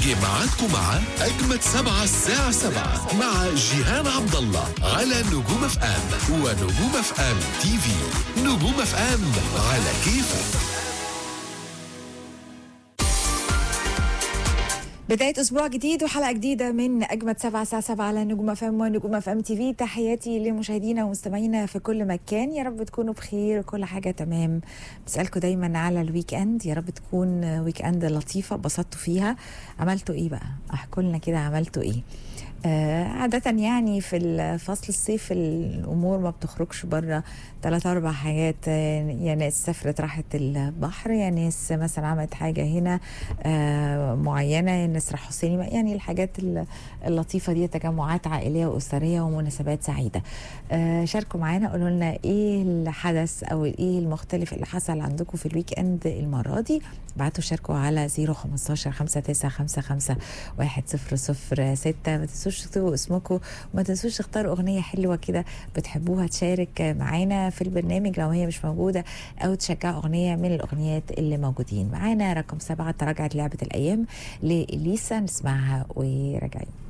نيجي معاكم مع أجمد سبعة الساعة سبعة مع جيهان عبد الله على نجوم اف ام ونجوم اف ام تي في نجوم اف ام على كيفك بداية أسبوع جديد وحلقة جديدة من أجمد سبعة الساعة سبعة على نجوم اف ام ونجوم اف ام تي في تحياتي لمشاهدينا ومستمعينا في كل مكان يا رب تكونوا بخير وكل حاجة تمام بسألكم دايما على الويك اند يا رب تكون ويك اند لطيفة اتبسطتوا فيها عملتوا ايه بقى احكوا لنا كده عملتوا ايه آه عادة يعني في فصل الصيف الأمور ما بتخرجش بره ثلاث أربع حاجات آه، يا ناس سافرت راحت البحر يا ناس مثلا عملت حاجة هنا آه معينة يا ناس راحوا سينما يعني الحاجات ال- اللطيفة دي تجمعات عائلية وأسرية ومناسبات سعيدة آه شاركوا معانا قولوا لنا إيه الحدث أو إيه المختلف اللي حصل عندكم في الويك إند المرة دي بعتوا شاركوا على 015 5955 1006 ما تنسوش تكتبوا اسمكم وما تنسوش تختاروا اغنيه حلوه كده بتحبوها تشارك معانا في البرنامج لو هي مش موجوده او تشجعوا اغنيه من الاغنيات اللي موجودين معانا رقم سبعه تراجعت لعبه الايام لاليسا نسمعها وراجعين